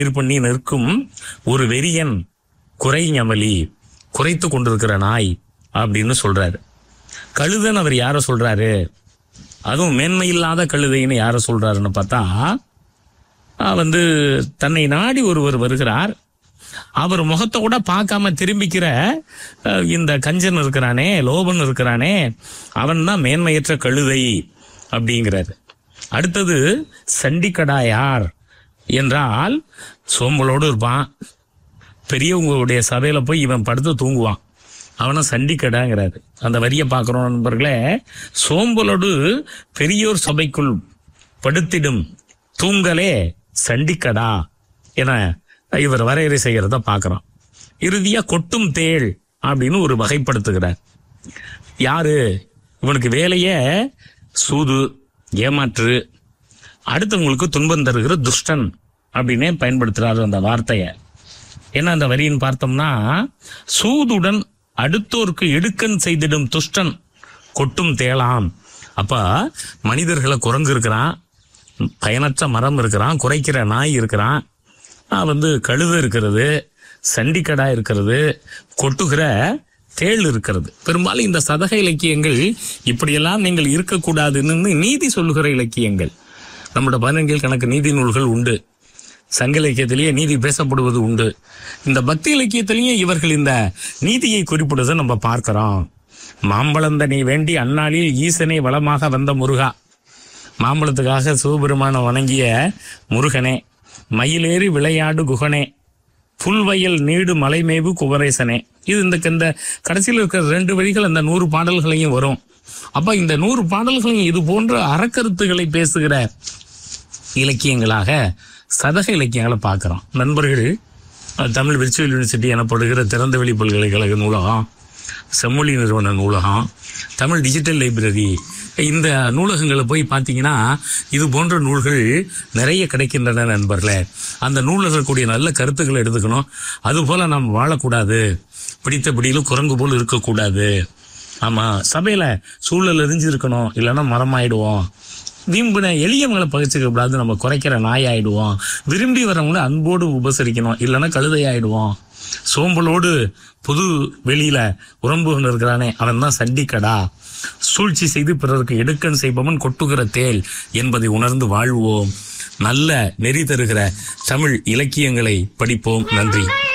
இது பண்ணி நிற்கும் ஒரு வெறியன் குறைஞமலி குறைத்து கொண்டிருக்கிற நாய் அப்படின்னு சொல்றாரு கழுதன் அவர் யார சொல்றாரு அதுவும் மேன்மை இல்லாத கழுதைன்னு யார சொல்றாருன்னு பார்த்தா ஆஹ் வந்து தன்னை நாடி ஒருவர் வருகிறார் அவர் முகத்தை கூட பார்க்காம திரும்பிக்கிற அஹ், இந்த கஞ்சன் இருக்கிறானே லோபன் இருக்கிறானே அவன் தான் மேன்மையற்ற கழுதை அப்படிங்கிறாரு அடுத்தது சண்டிக்கடா யார் என்றால் சோம்பலோடு இருப்பான் பெரியவங்களுடைய சபையில போய் இவன் படுத்து தூங்குவான் அவனை சண்டிக்கடாங்கிறாரு அந்த வரியை பார்க்குறோம் நண்பர்களே சோம்பலோடு பெரியோர் சபைக்குள் படுத்திடும் தூங்கலே சண்டிக்கடா என இவர் வரையறை செய்கிறத பார்க்குறோம் இறுதியா கொட்டும் தேள் அப்படின்னு ஒரு வகைப்படுத்துகிறார் யாரு இவனுக்கு வேலையே சூது ஏமாற்று அடுத்தவங்களுக்கு துன்பம் தருகிற துஷ்டன் அப்படின்னே பயன்படுத்துறாரு அந்த வார்த்தையை என்ன அந்த வரின்னு பார்த்தோம்னா சூதுடன் அடுத்தோருக்கு எடுக்கன் செய்திடும் துஷ்டன் கொட்டும் தேளாம் அப்ப மனிதர்களை குரங்கு இருக்கிறான் பயனற்ற மரம் இருக்கிறான் குறைக்கிற நாய் இருக்கிறான் ஆஹ் வந்து கழுது இருக்கிறது சண்டிக்கடா இருக்கிறது கொட்டுகிற தேள் இருக்கிறது பெரும்பாலும் இந்த சதக இலக்கியங்கள் இப்படியெல்லாம் நீங்கள் இருக்கக்கூடாதுன்னு நீதி சொல்லுகிற இலக்கியங்கள் நம்முடைய பதினெண்கள் கணக்கு நீதி நூல்கள் உண்டு சங்க இலக்கியத்திலேயே நீதி பேசப்படுவது உண்டு இந்த பக்தி இலக்கியத்திலேயும் இவர்கள் இந்த நீதியை குறிப்பிடுவதை நம்ம பார்க்கிறோம் மாம்பழந்தனை வேண்டி அந்நாளில் ஈசனை வளமாக வந்த முருகா மாம்பழத்துக்காக சிவபெருமானை வணங்கிய முருகனே மயிலேறி விளையாடு குகனே புல்வயல் நீடு மலைமேவு குமரேசனே இது இந்த இந்த கடைசியில் இருக்கிற ரெண்டு வரிகள் அந்த நூறு பாடல்களையும் வரும் அப்ப இந்த நூறு பாடல்களையும் இது போன்ற அறக்கருத்துக்களை பேசுகிற இலக்கியங்களாக சதக இலக்கியங்களை பார்க்குறோம் நண்பர்கள் அஹ், தமிழ் விர்ச்சுவல் யூனிவர்சிட்டி எனப்படுகிற திறந்தவெளி பல்கலைக்கழக நூலகம் செம்மொழி நிறுவன நூலகம் தமிழ் டிஜிட்டல் லைப்ரரி இந்த நூலகங்களை போய் பார்த்தீங்கன்னா இது போன்ற நூல்கள் நிறைய கிடைக்கின்றன நண்பர்களே அந்த நூலில் இருக்கக்கூடிய நல்ல கருத்துக்களை எடுத்துக்கணும் அதுபோல நாம் வாழக்கூடாது பிடித்த பிடியிலும் குரங்கு போல் இருக்கக்கூடாது ஆமா சபையில சூழல் எரிஞ்சு இருக்கணும் இல்லைன்னா மரமாயிடுவோம் வீம்பின எளியவங்களை பகிச்சுக்க கூடாது நம்ம குறைக்கிற நாய் ஆயிடுவோம் விரும்பி வரவங்கள அன்போடு உபசரிக்கணும் இல்லைன்னா கழுதை ஆயிடுவோம் சோம்பலோடு புது வெளியில உறம்புகள் இருக்கிறானே அவன் தான் சண்டிக்கடா சூழ்ச்சி செய்து பிறருக்கு எடுக்கன் செய்பவன் கொட்டுகிற தேல் என்பதை உணர்ந்து வாழ்வோம் நல்ல நெறி தருகிற தமிழ் இலக்கியங்களை படிப்போம் நன்றி